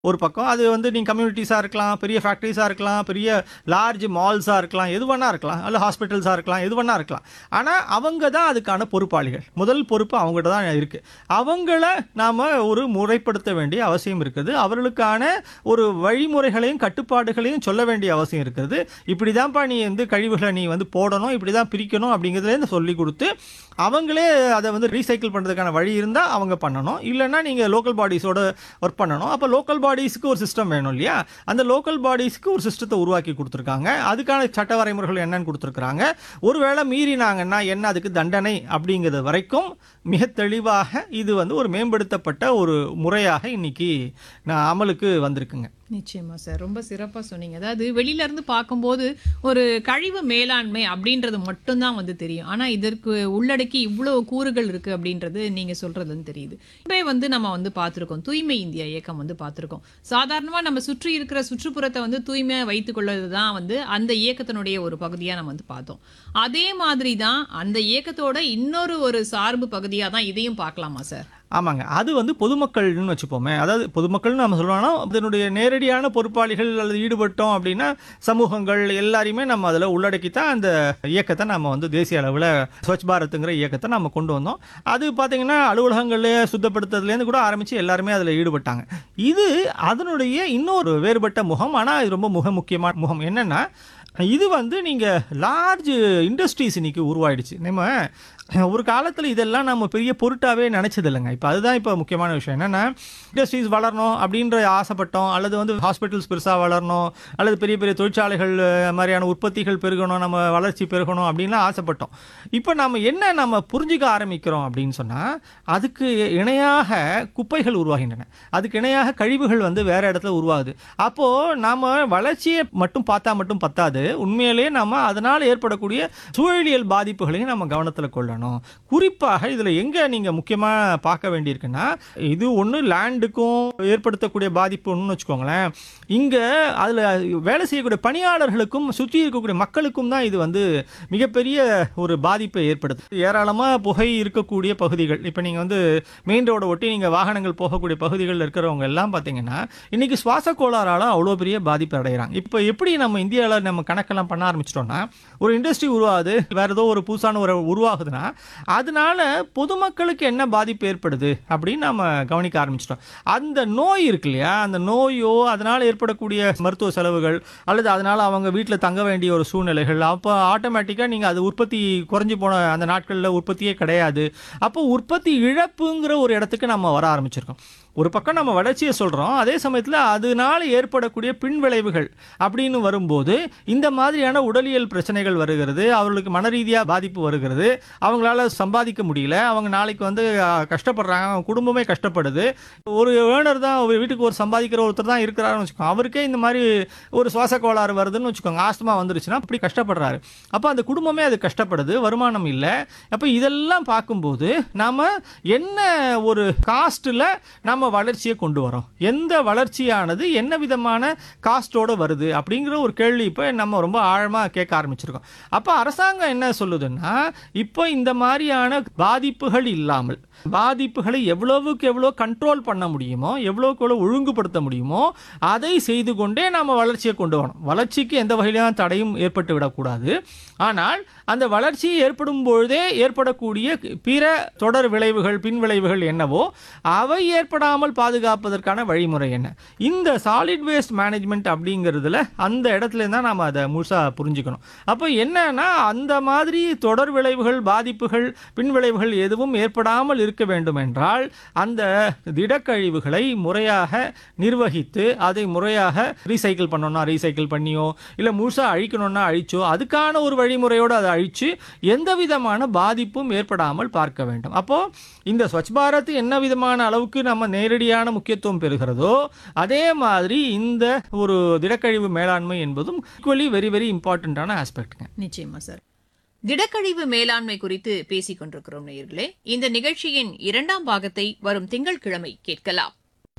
ஒரு பக்கம் அது வந்து நீங்கள் கம்யூனிட்டிஸாக இருக்கலாம் பெரிய ஃபேக்ட்ரிஸாக இருக்கலாம் பெரிய லார்ஜ் மால்ஸாக இருக்கலாம் எது வேணா இருக்கலாம் அல்ல ஹாஸ்பிட்டல்ஸாக இருக்கலாம் எது வேணா இருக்கலாம் ஆனால் அவங்க தான் அதுக்கான பொறுப்பாளிகள் முதல் பொறுப்பு அவங்ககிட்ட தான் இருக்குது அவங்கள நாம் ஒரு முறைப்படுத்த வேண்டிய அவசியம் இருக்குது அவர்களுக்கான ஒரு வழிமுறைகளையும் கட்டுப்பாடுகளையும் சொல்ல வேண்டிய அவசியம் இருக்குது இப்படி தான்ப்பா நீ வந்து கழிவுகளை நீ வந்து போடணும் இப்படி தான் பிரிக்கணும் அப்படிங்கிறதுலேருந்து சொல்லி கொடுத்து அவங்களே அதை வந்து ரீசைக்கிள் பண்ணுறதுக்கான வழி இருந்தால் அவங்க பண்ணணும் இல்லைன்னா நீங்கள் லோக்கல் பாடிஸோட ஒர்க் பண்ணணும் அப்போ லோக்கல் பாடிஸ்க்கு ஒரு சிஸ்டம் வேணும் இல்லையா அந்த லோக்கல் பாடிஸ்க்கு ஒரு சிஸ்டத்தை உருவாக்கி கொடுத்துருக்காங்க அதுக்கான சட்ட வரைமுறைகள் என்னன்னு கொடுத்துருக்குறாங்க ஒருவேளை மீறினாங்கன்னா என்ன அதுக்கு தண்டனை அப்படிங்கிறது வரைக்கும் மிக தெளிவாக இது வந்து ஒரு மேம்படுத்தப்பட்ட ஒரு முறையாக இன்னைக்கு நான் அமலுக்கு வந்திருக்குங்க நிச்சயமா சார் ரொம்ப சிறப்பா சொன்னீங்க அதாவது வெளியில இருந்து பார்க்கும்போது ஒரு கழிவு மேலாண்மை அப்படின்றது மட்டும்தான் வந்து தெரியும் ஆனா இதற்கு உள்ளடக்கி இவ்வளவு கூறுகள் இருக்கு அப்படின்றது நீங்க சொல்றதுன்னு தெரியுது இப்போ வந்து நம்ம வந்து பார்த்திருக்கோம் தூய்மை இந்தியா இயக்கம் வந்து பார்த்திருக்கோம் சாதாரணமா நம்ம சுற்றி இருக்கிற சுற்றுப்புறத்தை வந்து தூய்மையா வைத்துக் கொள்வது தான் வந்து அந்த இயக்கத்தினுடைய ஒரு பகுதியா நம்ம வந்து பார்த்தோம் அதே மாதிரி தான் அந்த இயக்கத்தோட இன்னொரு ஒரு சார்பு பகுதியா தான் இதையும் பார்க்கலாமா சார் ஆமாங்க அது வந்து பொதுமக்கள்னு வச்சுப்போமே அதாவது பொதுமக்கள்னு நம்ம சொல்லணும்னா அதனுடைய நேரடியான பொறுப்பாளிகள் அல்லது ஈடுபட்டோம் அப்படின்னா சமூகங்கள் எல்லாரையுமே நம்ம அதில் உள்ளடக்கி தான் அந்த இயக்கத்தை நம்ம வந்து தேசிய அளவில் ஸ்வச் பாரத்துங்கிற இயக்கத்தை நம்ம கொண்டு வந்தோம் அது பார்த்தீங்கன்னா அலுவலகங்களே சுத்தப்படுத்துறதுலேருந்து கூட ஆரம்பித்து எல்லாருமே அதில் ஈடுபட்டாங்க இது அதனுடைய இன்னொரு வேறுபட்ட முகம் ஆனால் இது ரொம்ப முக முக்கியமான முகம் என்னென்னா இது வந்து நீங்கள் லார்ஜ் இண்டஸ்ட்ரீஸ் இன்னைக்கு உருவாயிடுச்சு நம்ம ஒரு காலத்தில் இதெல்லாம் நம்ம பெரிய பொருட்டாவே நினச்சது இல்லைங்க இப்போ அதுதான் இப்போ முக்கியமான விஷயம் என்னென்னா இண்டஸ்ட்ரீஸ் வளரணும் அப்படின்ற ஆசைப்பட்டோம் அல்லது வந்து ஹாஸ்பிட்டல்ஸ் பெருசாக வளரணும் அல்லது பெரிய பெரிய தொழிற்சாலைகள் அஹ், மாதிரியான உற்பத்திகள் பெருகணும் நம்ம வளர்ச்சி பெருகணும் அப்படின்லாம் ஆசைப்பட்டோம் இப்போ நம்ம என்ன நம்ம புரிஞ்சிக்க ஆரம்பிக்கிறோம் அப்படின்னு சொன்னால் அதுக்கு இணையாக குப்பைகள் உருவாகின்றன அதுக்கு இணையாக கழிவுகள் வந்து வேற இடத்துல உருவாகுது அப்போது நாம் வளர்ச்சியை மட்டும் பார்த்தா மட்டும் பத்தாது உண்மையிலேயே நம்ம அதனால் ஏற்படக்கூடிய சூழலியல் பாதிப்புகளையும் நம்ம கவனத்தில் கொள்ளணும் குறிப்பாக இதில் எங்கே நீங்கள் முக்கியமாக பார்க்க வேண்டியிருக்குன்னா இது ஒன்று லேண்டுக்கும் ஏற்படுத்தக்கூடிய பாதிப்பு ஒன்றுன்னு வச்சுக்கோங்களேன் இங்கே அதில் வேலை செய்யக்கூடிய பணியாளர்களுக்கும் சுற்றி இருக்கக்கூடிய மக்களுக்கும் தான் இது வந்து மிகப்பெரிய ஒரு பாதிப்பை ஏற்படுத்து ஏராளமாக புகை இருக்கக்கூடிய பகுதிகள் இப்போ நீங்கள் வந்து மெயின் ரோடை ஒட்டி நீங்கள் வாகனங்கள் போகக்கூடிய பகுதிகளில் இருக்கிறவங்க எல்லாம் பார்த்தீங்கன்னா இன்னைக்கு சுவாச கோளாறால அவ்வளோ பெரிய பாதிப்பு அடைகிறாங்க இப்போ எப்படி நம்ம இந்தியாவில் நம்ம கணக்கெல்லாம் பண்ண ஆரம்பிச்சிட்டோம்னா ஒரு இண்டஸ்ட்ரி உருவாகுது வேற ஏதோ ஒரு புதுசான ஒரு உருவாகுதுன்னா அதனால பொதுமக்களுக்கு என்ன பாதிப்பு ஏற்படுது அப்படின்னு நம்ம கவனிக்க ஆரம்பிச்சிட்டோம் அந்த நோய் இருக்கு இல்லையா அந்த நோயோ அதனால் ஏற்படக்கூடிய மருத்துவ செலவுகள் அல்லது அதனால் அவங்க வீட்டில் தங்க வேண்டிய ஒரு சூழ்நிலைகள் அப்போ ஆட்டோமேட்டிக்காக நீங்கள் அது உற்பத்தி குறைஞ்சி போன அந்த நாட்களில் உற்பத்தியே கிடையாது அப்போ உற்பத்தி இழப்புங்கிற ஒரு இடத்துக்கு நம்ம வர ஆரம்பிச்சிருக்கோம் ஒரு பக்கம் நம்ம வளர்ச்சியை சொல்கிறோம் அதே சமயத்தில் அதனால ஏற்படக்கூடிய பின்விளைவுகள் அப்படின்னு வரும்போது இந்த மாதிரியான உடலியல் பிரச்சனைகள் வருகிறது அவர்களுக்கு மன ரீதியாக பாதிப்பு வருகிறது அவங்களால சம்பாதிக்க முடியல அவங்க நாளைக்கு வந்து அஹ், கஷ்டப்படுறாங்க அவங்க குடும்பமே கஷ்டப்படுது ஒரு ஏர்னர் தான் ஒரு வீட்டுக்கு ஒரு சம்பாதிக்கிற ஒருத்தர் தான் இருக்கிறாருன்னு வச்சுக்கோங்க அவருக்கே இந்த மாதிரி ஒரு சுவாச கோளாறு வருதுன்னு வச்சுக்கோங்க ஆஸ்துமா வந்துருச்சுன்னா அப்படி கஷ்டப்படுறாரு அப்போ அந்த குடும்பமே அது கஷ்டப்படுது வருமானம் இல்லை அப்போ இதெல்லாம் பார்க்கும்போது நாம் என்ன ஒரு காஸ்ட்டில் நம்ம வளர்ச்சியை கொண்டு வரோம் எந்த வளர்ச்சியானது என்ன விதமான காஸ்ட்டோட வருது அப்படிங்கிற ஒரு கேள்வி இப்போ நம்ம ரொம்ப ஆழமாக கேட்க ஆரம்பிச்சிருக்கோம் அப்போ அரசாங்கம் என்ன சொல்லுதுன்னா இப்போ இந்த மாதிரியான பாதிப்புகள் இல்லாமல் பாதிப்புகளை எவ்வளவுக்கு எவ்வளோ கண்ட்ரோல் பண்ண முடியுமோ எவ்வளோக்கு எவ்வளோ ஒழுங்குபடுத்த முடியுமோ அதை செய்து கொண்டே நாம் வளர்ச்சியை கொண்டு வரணும் வளர்ச்சிக்கு எந்த வகையிலான தடையும் ஏற்பட்டு விடக்கூடாது ஆனால் அந்த வளர்ச்சி ஏற்படும் பொழுதே ஏற்படக்கூடிய பிற தொடர் விளைவுகள் பின் விளைவுகள் என்னவோ அவை ஏற்படாமல் பாதுகாப்பதற்கான வழிமுறை என்ன இந்த சாலிட் வேஸ்ட் மேனேஜ்மெண்ட் அப்படிங்கிறதுல அந்த இடத்துல தான் நாம் அதை முழுசாக புரிஞ்சுக்கணும் அப்போ என்னன்னா அந்த மாதிரி தொடர் விளைவுகள் பாதிப்புகள் பின் விளைவுகள் எதுவும் ஏற்படாமல் இருக்க வேண்டும் என்றால் அந்த திடக்கழிவுகளை முறையாக நிர்வகித்து அதை முறையாக ரீசைக்கிள் பண்ணணும்னா ரீசைக்கிள் பண்ணியோ இல்லை முழுசாக அழிக்கணும்னா அழிச்சோ அதுக்கான ஒரு வழிமுறையோடு அதை அழித்து எந்த விதமான பாதிப்பும் ஏற்படாமல் பார்க்க வேண்டும் அப்போது இந்த ஸ்வச் பாரத் என்ன விதமான அளவுக்கு நம்ம நேரடியான முக்கியத்துவம் பெறுகிறதோ அதே மாதிரி இந்த ஒரு திடக்கழிவு மேலாண்மை என்பதும் ஈக்குவலி வெரி வெரி இம்பார்ட்டண்ட்டான ஆஸ்பெக்ட்டுங்க நிச்சயமா சார் திடக்கழிவு மேலாண்மை குறித்து பேசிக் கொண்டிருக்கிறோம் நேயர்களே இந்த நிகழ்ச்சியின் இரண்டாம் பாகத்தை வரும் திங்கட்கிழமை கேட்கலாம்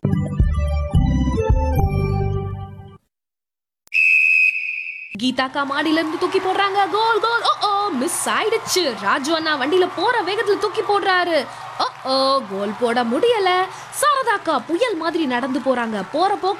கீதாக்கா மாடியில இருந்து தூக்கி போடுறாங்க கோல் கோல் ஓ ஓ மிஸ் ஆயிடுச்சு ராஜு அண்ணா வண்டியில போற வேகத்துல தூக்கி போடுறாரு ஓ ஓ கோல் போட முடியல சாரதாக்கா புயல் மாதிரி நடந்து போறாங்க போற போக்க